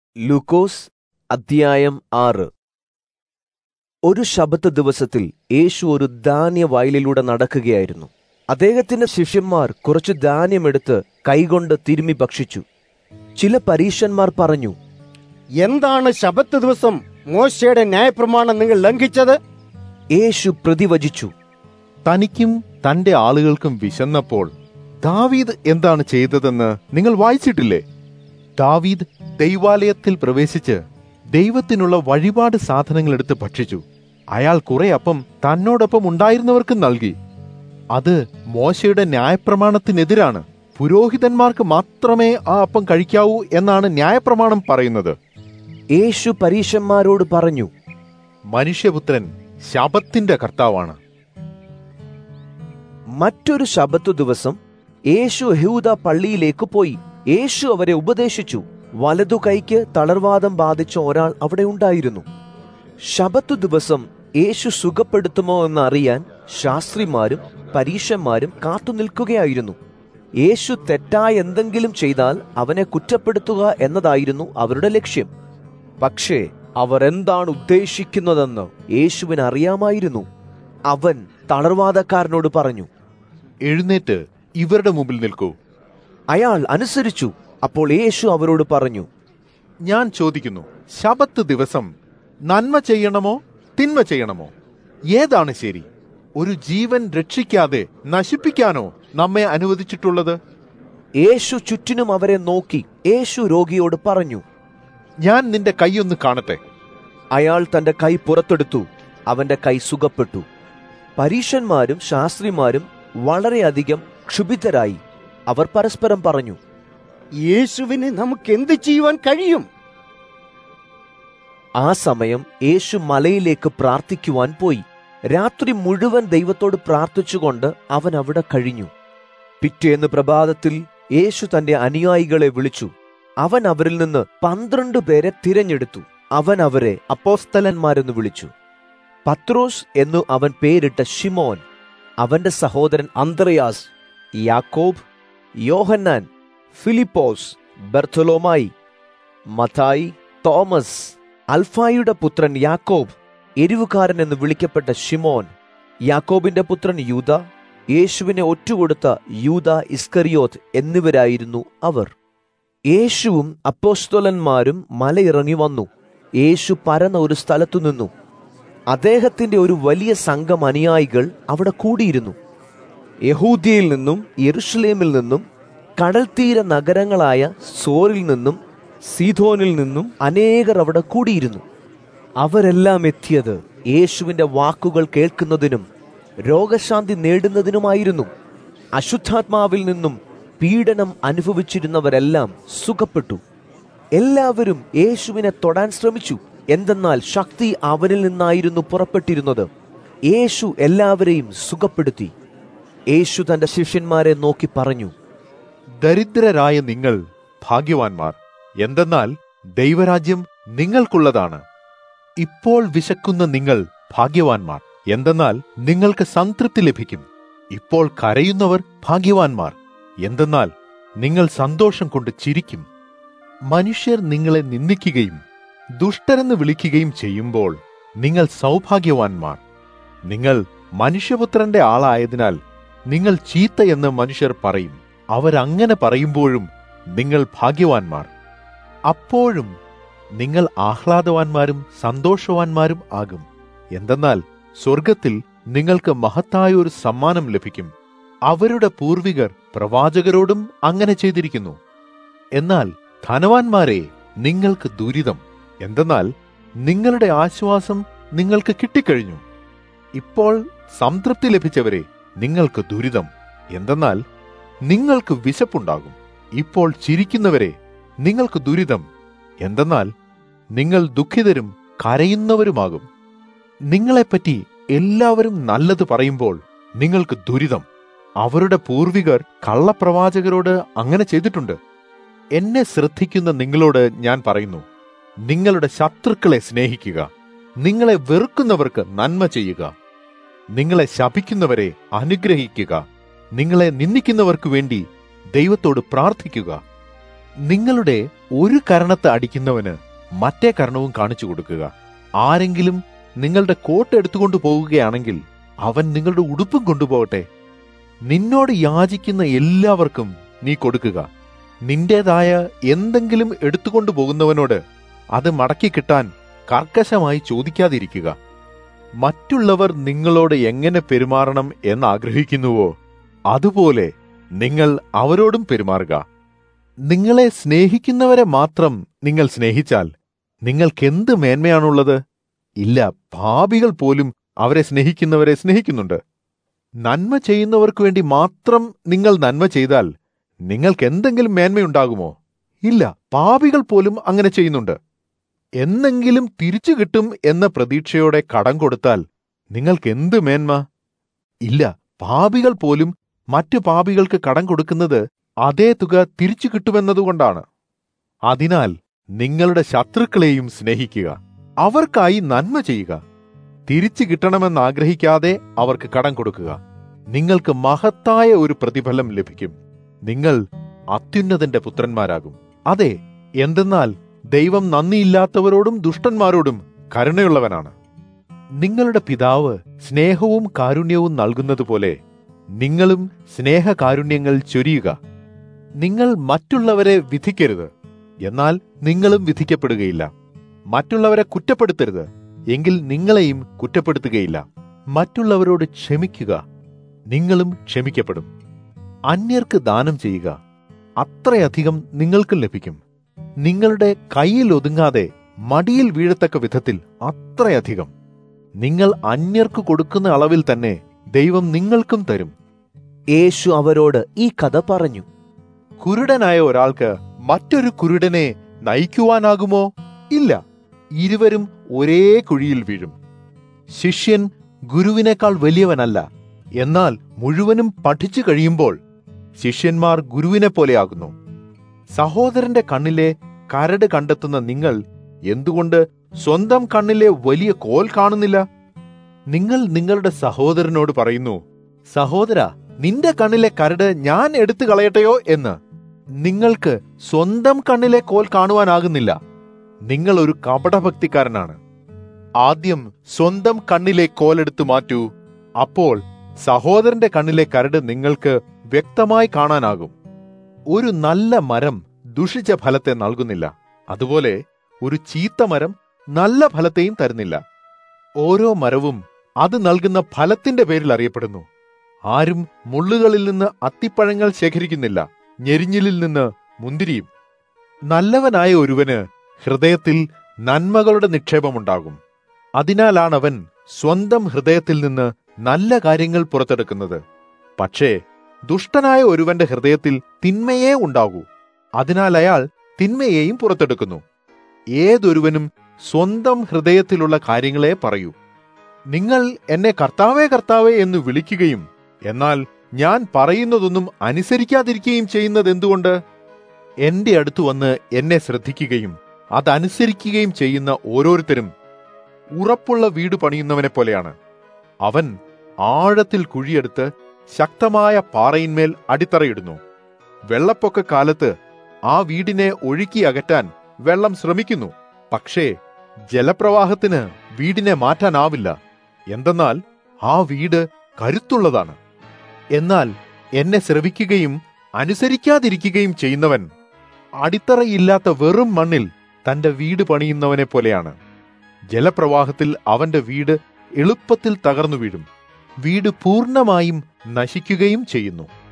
ലൂക്കോസ് അദ്ധ്യായം ആറ് ഒരു ശബത്ത് ദിവസത്തിൽ യേശു ഒരു ധാന്യവയലിലൂടെ നടക്കുകയായിരുന്നു അദ്ദേഹത്തിന്റെ ശിഷ്യന്മാർ കുറച്ച് ധാന്യമെടുത്ത് കൈകൊണ്ട് തിരുമ്മി ഭക്ഷിച്ചു ചില പരീശന്മാർ പറഞ്ഞു എന്താണ് ശബത്ത് ദിവസം മോശയുടെ ന്യായപ്രമാണം നിങ്ങൾ ലംഘിച്ചത് യേശു പ്രതിവചിച്ചു തനിക്കും തന്റെ ആളുകൾക്കും വിശന്നപ്പോൾ ദാവീദ് എന്താണ് ചെയ്തതെന്ന് നിങ്ങൾ വായിച്ചിട്ടില്ലേ ദാവീദ് ദൈവാലയത്തിൽ പ്രവേശിച്ച് ദൈവത്തിനുള്ള വഴിപാട് സാധനങ്ങൾ എടുത്ത് ഭക്ഷിച്ചു അയാൾ കുറെ അപ്പം തന്നോടൊപ്പം ഉണ്ടായിരുന്നവർക്ക് നൽകി അത് മോശയുടെ ന്യായപ്രമാണത്തിനെതിരാണ് പുരോഹിതന്മാർക്ക് മാത്രമേ ആ അപ്പം കഴിക്കാവൂ എന്നാണ് ന്യായപ്രമാണം പറയുന്നത് യേശു പരീശന്മാരോട് പറഞ്ഞു മനുഷ്യപുത്രൻ ശബത്തിന്റെ കർത്താവാണ് മറ്റൊരു ശബത്തു ദിവസം യേശു യഹൂദ പള്ളിയിലേക്ക് പോയി യേശു അവരെ ഉപദേശിച്ചു വലതു കൈക്ക് തളർവാദം ബാധിച്ച ഒരാൾ അവിടെ ഉണ്ടായിരുന്നു ശബത്തു ദിവസം യേശു സുഖപ്പെടുത്തുമോ എന്ന് അറിയാൻ ശാസ്ത്രിമാരും പരീശന്മാരും കാത്തു നിൽക്കുകയായിരുന്നു യേശു തെറ്റായ എന്തെങ്കിലും ചെയ്താൽ അവനെ കുറ്റപ്പെടുത്തുക എന്നതായിരുന്നു അവരുടെ ലക്ഷ്യം പക്ഷേ അവർ എന്താണ് ഉദ്ദേശിക്കുന്നതെന്ന് യേശുവിന് അറിയാമായിരുന്നു അവൻ തളർവാദക്കാരനോട് പറഞ്ഞു എഴുന്നേറ്റ് ഇവരുടെ മുമ്പിൽ നിൽക്കൂ അയാൾ അനുസരിച്ചു അപ്പോൾ യേശു അവരോട് പറഞ്ഞു ഞാൻ ചോദിക്കുന്നു ശബത്ത് ദിവസം നന്മ ചെയ്യണമോ തിന്മ ചെയ്യണമോ ഏതാണ് ശരി ഒരു ജീവൻ രക്ഷിക്കാതെ നശിപ്പിക്കാനോ നമ്മെ അനുവദിച്ചിട്ടുള്ളത് യേശു ചുറ്റിനും അവരെ നോക്കി യേശു രോഗിയോട് പറഞ്ഞു ഞാൻ നിന്റെ കൈയൊന്ന് കാണട്ടെ അയാൾ തന്റെ കൈ പുറത്തെടുത്തു അവന്റെ കൈ സുഖപ്പെട്ടു പരീശന്മാരും ശാസ്ത്രിമാരും വളരെയധികം ക്ഷുഭിതരായി അവർ പരസ്പരം പറഞ്ഞു യേശുവിന് നമുക്ക് എന്ത് ചെയ്യുവാൻ കഴിയും ആ സമയം യേശു മലയിലേക്ക് പ്രാർത്ഥിക്കുവാൻ പോയി രാത്രി മുഴുവൻ ദൈവത്തോട് പ്രാർത്ഥിച്ചുകൊണ്ട് അവൻ അവിടെ കഴിഞ്ഞു പിറ്റേന്ന് പ്രഭാതത്തിൽ യേശു തന്റെ അനുയായികളെ വിളിച്ചു അവൻ അവരിൽ നിന്ന് പന്ത്രണ്ട് പേരെ തിരഞ്ഞെടുത്തു അവൻ അവരെ അപ്പോസ്തലന്മാരെന്ന് വിളിച്ചു പത്രോസ് എന്നു അവൻ പേരിട്ട ഷിമോൻ അവന്റെ സഹോദരൻ അന്ത്രയാസ് യാക്കോബ് യോഹന്നാൻ ഫിലിപ്പോസ് ബർത്തലോമായി മത്തായി തോമസ് അൽഫായുടെ പുത്രൻ യാക്കോബ് എരിവുകാരൻ എന്ന് വിളിക്കപ്പെട്ട ഷിമോൻ യാക്കോബിന്റെ പുത്രൻ യൂത യേശുവിനെ ഒറ്റുകൊടുത്ത യൂത ഇസ്കറിയോത്ത് എന്നിവരായിരുന്നു അവർ യേശുവും അപ്പോസ്തോലന്മാരും മലയിറങ്ങി വന്നു യേശു പരന്ന ഒരു സ്ഥലത്തു നിന്നു അദ്ദേഹത്തിന്റെ ഒരു വലിയ സംഘം അനുയായികൾ അവിടെ കൂടിയിരുന്നു യഹൂദ്യയിൽ നിന്നും യെറുഷലേമിൽ നിന്നും കടൽത്തീര നഗരങ്ങളായ സോറിൽ നിന്നും സീധോനിൽ നിന്നും അനേകർ അവിടെ കൂടിയിരുന്നു അവരെല്ലാം എത്തിയത് യേശുവിന്റെ വാക്കുകൾ കേൾക്കുന്നതിനും രോഗശാന്തി നേടുന്നതിനുമായിരുന്നു അശുദ്ധാത്മാവിൽ നിന്നും പീഡനം അനുഭവിച്ചിരുന്നവരെല്ലാം സുഖപ്പെട്ടു എല്ലാവരും യേശുവിനെ തൊടാൻ ശ്രമിച്ചു എന്തെന്നാൽ ശക്തി അവനിൽ നിന്നായിരുന്നു പുറപ്പെട്ടിരുന്നത് യേശു എല്ലാവരെയും സുഖപ്പെടുത്തി യേശു തന്റെ ശിഷ്യന്മാരെ നോക്കി പറഞ്ഞു ദരിദ്രരായ നിങ്ങൾ ഭാഗ്യവാന്മാർ എന്തെന്നാൽ ദൈവരാജ്യം നിങ്ങൾക്കുള്ളതാണ് ഇപ്പോൾ വിശക്കുന്ന നിങ്ങൾ ഭാഗ്യവാന്മാർ എന്തെന്നാൽ നിങ്ങൾക്ക് സംതൃപ്തി ലഭിക്കും ഇപ്പോൾ കരയുന്നവർ ഭാഗ്യവാന്മാർ എന്തെന്നാൽ നിങ്ങൾ സന്തോഷം കൊണ്ട് ചിരിക്കും മനുഷ്യർ നിങ്ങളെ നിന്ദിക്കുകയും ദുഷ്ടരെന്ന് വിളിക്കുകയും ചെയ്യുമ്പോൾ നിങ്ങൾ സൗഭാഗ്യവാന്മാർ നിങ്ങൾ മനുഷ്യപുത്രന്റെ ആളായതിനാൽ നിങ്ങൾ ചീത്ത എന്ന് മനുഷ്യർ പറയും അവരങ്ങനെ പറയുമ്പോഴും നിങ്ങൾ ഭാഗ്യവാന്മാർ അപ്പോഴും നിങ്ങൾ ആഹ്ലാദവാന്മാരും സന്തോഷവാന്മാരും ആകും എന്തെന്നാൽ സ്വർഗത്തിൽ നിങ്ങൾക്ക് മഹത്തായ ഒരു സമ്മാനം ലഭിക്കും അവരുടെ പൂർവികർ പ്രവാചകരോടും അങ്ങനെ ചെയ്തിരിക്കുന്നു എന്നാൽ ധനവാന്മാരെ നിങ്ങൾക്ക് ദുരിതം എന്തെന്നാൽ നിങ്ങളുടെ ആശ്വാസം നിങ്ങൾക്ക് കിട്ടിക്കഴിഞ്ഞു ഇപ്പോൾ സംതൃപ്തി ലഭിച്ചവരെ നിങ്ങൾക്ക് ദുരിതം എന്തെന്നാൽ നിങ്ങൾക്ക് വിശപ്പുണ്ടാകും ഇപ്പോൾ ചിരിക്കുന്നവരെ നിങ്ങൾക്ക് ദുരിതം എന്തെന്നാൽ നിങ്ങൾ ദുഃഖിതരും കരയുന്നവരുമാകും നിങ്ങളെപ്പറ്റി എല്ലാവരും നല്ലത് പറയുമ്പോൾ നിങ്ങൾക്ക് ദുരിതം അവരുടെ പൂർവികർ കള്ളപ്രവാചകരോട് അങ്ങനെ ചെയ്തിട്ടുണ്ട് എന്നെ ശ്രദ്ധിക്കുന്ന നിങ്ങളോട് ഞാൻ പറയുന്നു നിങ്ങളുടെ ശത്രുക്കളെ സ്നേഹിക്കുക നിങ്ങളെ വെറുക്കുന്നവർക്ക് നന്മ ചെയ്യുക നിങ്ങളെ ശപിക്കുന്നവരെ അനുഗ്രഹിക്കുക നിങ്ങളെ നിന്ദിക്കുന്നവർക്ക് വേണ്ടി ദൈവത്തോട് പ്രാർത്ഥിക്കുക നിങ്ങളുടെ ഒരു കരണത്ത് അടിക്കുന്നവന് മറ്റേ കരണവും കാണിച്ചു കൊടുക്കുക ആരെങ്കിലും നിങ്ങളുടെ കോട്ട് എടുത്തുകൊണ്ട് പോകുകയാണെങ്കിൽ അവൻ നിങ്ങളുടെ ഉടുപ്പും കൊണ്ടുപോകട്ടെ നിന്നോട് യാചിക്കുന്ന എല്ലാവർക്കും നീ കൊടുക്കുക നിന്റേതായ എന്തെങ്കിലും എടുത്തുകൊണ്ടു പോകുന്നവനോട് അത് മടക്കി കിട്ടാൻ കർക്കശമായി ചോദിക്കാതിരിക്കുക മറ്റുള്ളവർ നിങ്ങളോട് എങ്ങനെ പെരുമാറണം എന്ന് ആഗ്രഹിക്കുന്നുവോ അതുപോലെ നിങ്ങൾ അവരോടും പെരുമാറുക നിങ്ങളെ സ്നേഹിക്കുന്നവരെ മാത്രം നിങ്ങൾ സ്നേഹിച്ചാൽ നിങ്ങൾക്കെന്ത് മേന്മയാണുള്ളത് ഇല്ല പാപികൾ പോലും അവരെ സ്നേഹിക്കുന്നവരെ സ്നേഹിക്കുന്നുണ്ട് നന്മ ചെയ്യുന്നവർക്ക് വേണ്ടി മാത്രം നിങ്ങൾ നന്മ ചെയ്താൽ നിങ്ങൾക്ക് എന്തെങ്കിലും മേന്മയുണ്ടാകുമോ ഇല്ല പാപികൾ പോലും അങ്ങനെ ചെയ്യുന്നുണ്ട് എന്നെങ്കിലും തിരിച്ചു കിട്ടും എന്ന പ്രതീക്ഷയോടെ കടം കൊടുത്താൽ നിങ്ങൾക്ക് എന്ത് മേന്മ ഇല്ല പാപികൾ പോലും മറ്റു പാപികൾക്ക് കടം കൊടുക്കുന്നത് അതേ തുക തിരിച്ചു കിട്ടുമെന്നതുകൊണ്ടാണ് അതിനാൽ നിങ്ങളുടെ ശത്രുക്കളെയും സ്നേഹിക്കുക അവർക്കായി നന്മ ചെയ്യുക തിരിച്ചു കിട്ടണമെന്ന് ആഗ്രഹിക്കാതെ അവർക്ക് കടം കൊടുക്കുക നിങ്ങൾക്ക് മഹത്തായ ഒരു പ്രതിഫലം ലഭിക്കും നിങ്ങൾ അത്യുന്നതന്റെ പുത്രന്മാരാകും അതെ എന്തെന്നാൽ ദൈവം നന്ദിയില്ലാത്തവരോടും ദുഷ്ടന്മാരോടും കരുണയുള്ളവനാണ് നിങ്ങളുടെ പിതാവ് സ്നേഹവും കാരുണ്യവും നൽകുന്നതുപോലെ നിങ്ങളും സ്നേഹകാരുണ്യങ്ങൾ ചൊരിയുക നിങ്ങൾ മറ്റുള്ളവരെ വിധിക്കരുത് എന്നാൽ നിങ്ങളും വിധിക്കപ്പെടുകയില്ല മറ്റുള്ളവരെ കുറ്റപ്പെടുത്തരുത് എങ്കിൽ നിങ്ങളെയും കുറ്റപ്പെടുത്തുകയില്ല മറ്റുള്ളവരോട് ക്ഷമിക്കുക നിങ്ങളും ക്ഷമിക്കപ്പെടും അന്യർക്ക് ദാനം ചെയ്യുക അത്രയധികം നിങ്ങൾക്കും ലഭിക്കും നിങ്ങളുടെ കയ്യിൽ ഒതുങ്ങാതെ മടിയിൽ വീഴത്തക്ക വിധത്തിൽ അത്രയധികം നിങ്ങൾ അന്യർക്ക് കൊടുക്കുന്ന അളവിൽ തന്നെ ദൈവം നിങ്ങൾക്കും തരും യേശു അവരോട് ഈ കഥ പറഞ്ഞു കുരുടനായ ഒരാൾക്ക് മറ്റൊരു കുരുടനെ നയിക്കുവാനാകുമോ ഇല്ല ഇരുവരും ഒരേ കുഴിയിൽ വീഴും ശിഷ്യൻ ഗുരുവിനേക്കാൾ വലിയവനല്ല എന്നാൽ മുഴുവനും പഠിച്ചു കഴിയുമ്പോൾ ശിഷ്യന്മാർ ഗുരുവിനെ പോലെയാകുന്നു സഹോദരന്റെ കണ്ണിലെ കരട് കണ്ടെത്തുന്ന നിങ്ങൾ എന്തുകൊണ്ട് സ്വന്തം കണ്ണിലെ വലിയ കോൽ കാണുന്നില്ല നിങ്ങൾ നിങ്ങളുടെ സഹോദരനോട് പറയുന്നു സഹോദര നിന്റെ കണ്ണിലെ കരട് ഞാൻ എടുത്തു കളയട്ടെയോ എന്ന് നിങ്ങൾക്ക് സ്വന്തം കണ്ണിലെ കോൽ കാണുവാനാകുന്നില്ല നിങ്ങൾ ഒരു കപടഭക്തിക്കാരനാണ് ആദ്യം സ്വന്തം കണ്ണിലെ കോലെടുത്തു മാറ്റൂ അപ്പോൾ സഹോദരന്റെ കണ്ണിലെ കരട് നിങ്ങൾക്ക് വ്യക്തമായി കാണാനാകും ഒരു നല്ല മരം ദുഷിച്ച ഫലത്തെ നൽകുന്നില്ല അതുപോലെ ഒരു ചീത്ത മരം നല്ല ഫലത്തെയും തരുന്നില്ല ഓരോ മരവും അത് നൽകുന്ന ഫലത്തിന്റെ പേരിൽ അറിയപ്പെടുന്നു ആരും മുള്ളുകളിൽ നിന്ന് അത്തിപ്പഴങ്ങൾ ശേഖരിക്കുന്നില്ല ഞെരിഞ്ഞിലിൽ നിന്ന് മുന്തിരിയും നല്ലവനായ ഒരുവന് ഹൃദയത്തിൽ നന്മകളുടെ നിക്ഷേപമുണ്ടാകും അതിനാലാണവൻ സ്വന്തം ഹൃദയത്തിൽ നിന്ന് നല്ല കാര്യങ്ങൾ പുറത്തെടുക്കുന്നത് പക്ഷേ ദുഷ്ടനായ ഒരുവന്റെ ഹൃദയത്തിൽ തിന്മയേ ഉണ്ടാകൂ അതിനാൽ അയാൾ തിന്മയെയും പുറത്തെടുക്കുന്നു ഏതൊരുവനും സ്വന്തം ഹൃദയത്തിലുള്ള കാര്യങ്ങളെ പറയൂ നിങ്ങൾ എന്നെ കർത്താവേ കർത്താവേ എന്ന് വിളിക്കുകയും എന്നാൽ ഞാൻ പറയുന്നതൊന്നും അനുസരിക്കാതിരിക്കുകയും ചെയ്യുന്നത് എന്തുകൊണ്ട് എന്റെ അടുത്ത് വന്ന് എന്നെ ശ്രദ്ധിക്കുകയും അതനുസരിക്കുകയും ചെയ്യുന്ന ഓരോരുത്തരും ഉറപ്പുള്ള വീട് പണിയുന്നവനെ പോലെയാണ് അവൻ ആഴത്തിൽ കുഴിയെടുത്ത് ശക്തമായ പാറയിന്മേൽ അടിത്തറയിടുന്നു വെള്ളപ്പൊക്ക കാലത്ത് ആ വീടിനെ ഒഴുക്കി അകറ്റാൻ വെള്ളം ശ്രമിക്കുന്നു പക്ഷേ ജലപ്രവാഹത്തിന് വീടിനെ മാറ്റാനാവില്ല എന്തെന്നാൽ ആ വീട് കരുത്തുള്ളതാണ് എന്നാൽ എന്നെ ശ്രവിക്കുകയും അനുസരിക്കാതിരിക്കുകയും ചെയ്യുന്നവൻ അടിത്തറയില്ലാത്ത വെറും മണ്ണിൽ തന്റെ വീട് പണിയുന്നവനെ പോലെയാണ് ജലപ്രവാഹത്തിൽ അവന്റെ വീട് എളുപ്പത്തിൽ തകർന്നു വീഴും വീട് പൂർണ്ണമായും നശിക്കുകയും ചെയ്യുന്നു